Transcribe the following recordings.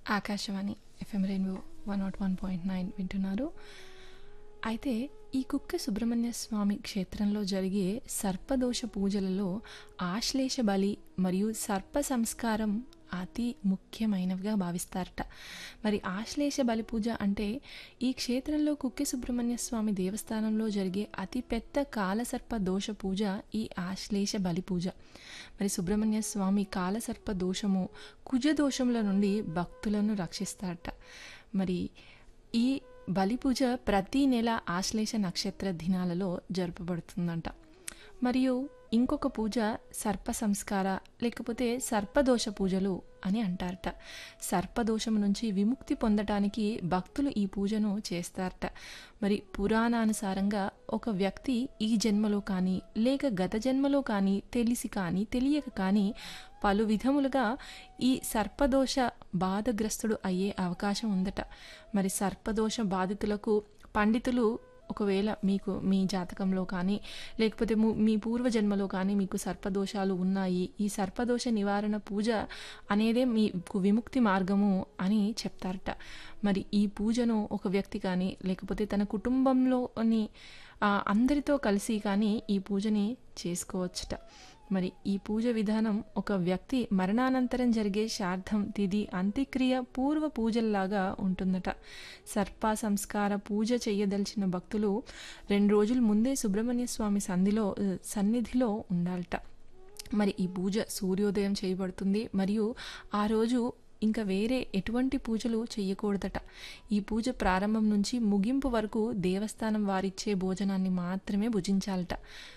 Akashvani FM rainbow one nought one point nine వింటున్నారు అయితే ఈ కుక్క సుబ్రహ్మణ్య స్వామి క్షేత్రంలో జరిగే సర్పదోష పూజలలో ఆశ్లేష బలి మరియు సర్ప సంస్కారం అతి ముఖ్యమైనవిగా భావిస్తారట మరి ఆశ్లేష బలి పూజ అంటే ఈ క్షేత్రంలో కుక్కె సుబ్రహ్మణ్య స్వామి దేవస్థానంలో జరిగే అతి పెద్ద కాలసర్ప దోష పూజ ఈ ఆశ్లేష బలి పూజ మరి సుబ్రహ్మణ్య స్వామి కాలసర్ప దోషము కుజ దోషముల నుండి భక్తులను రక్షిస్తారట మరి ఈ బలి పూజ ప్రతి నెల ఆశ్లేష నక్షత్ర దినాలలో జరుపబడుతుందంట మరియు ఇంకొక పూజ సర్ప సంస్కార లేకపోతే సర్పదోష పూజలు అని అంటారట సర్పదోషం నుంచి విముక్తి పొందటానికి భక్తులు ఈ పూజను చేస్తారట మరి పురాణానుసారంగా ఒక వ్యక్తి ఈ జన్మలో కానీ లేక గత జన్మలో కానీ తెలిసి కానీ తెలియక కానీ పలు విధములుగా ఈ సర్పదోష బాధగ్రస్తుడు అయ్యే అవకాశం ఉందట మరి సర్పదోష బాధితులకు పండితులు ఒకవేళ మీకు మీ జాతకంలో కానీ లేకపోతే మీ పూర్వజన్మలో కానీ మీకు సర్పదోషాలు ఉన్నాయి ఈ సర్పదోష నివారణ పూజ అనేదే మీకు విముక్తి మార్గము అని చెప్తారట మరి ఈ పూజను ఒక వ్యక్తి కానీ లేకపోతే తన కుటుంబంలోని అందరితో కలిసి కానీ ఈ పూజని చేసుకోవచ్చుట మరి ఈ పూజ విధానం ఒక వ్యక్తి మరణానంతరం జరిగే శార్థం తిథి అంత్యక్రియ పూర్వ పూజల్లాగా ఉంటుందట సర్ప సంస్కార పూజ చేయదలిచిన భక్తులు రెండు రోజుల ముందే సుబ్రహ్మణ్య స్వామి సంధిలో సన్నిధిలో ఉండాలట మరి ఈ పూజ సూర్యోదయం చేయబడుతుంది మరియు ఆ రోజు ఇంకా వేరే ఎటువంటి పూజలు చేయకూడదట ఈ పూజ ప్రారంభం నుంచి ముగింపు వరకు దేవస్థానం వారిచ్చే భోజనాన్ని మాత్రమే భుజించాలట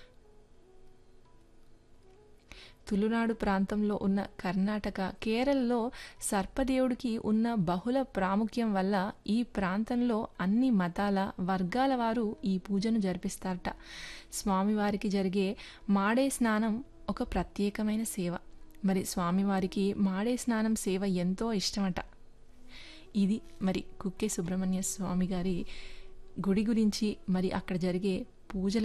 తులునాడు ప్రాంతంలో ఉన్న కర్ణాటక కేరళలో సర్పదేవుడికి ఉన్న బహుళ ప్రాముఖ్యం వల్ల ఈ ప్రాంతంలో అన్ని మతాల వర్గాల వారు ఈ పూజను జరిపిస్తారట స్వామివారికి జరిగే మాడే స్నానం ఒక ప్రత్యేకమైన సేవ మరి స్వామివారికి మాడే స్నానం సేవ ఎంతో ఇష్టమట ఇది మరి కుక్కే సుబ్రహ్మణ్య స్వామి గారి గుడి గురించి మరి అక్కడ జరిగే పూజల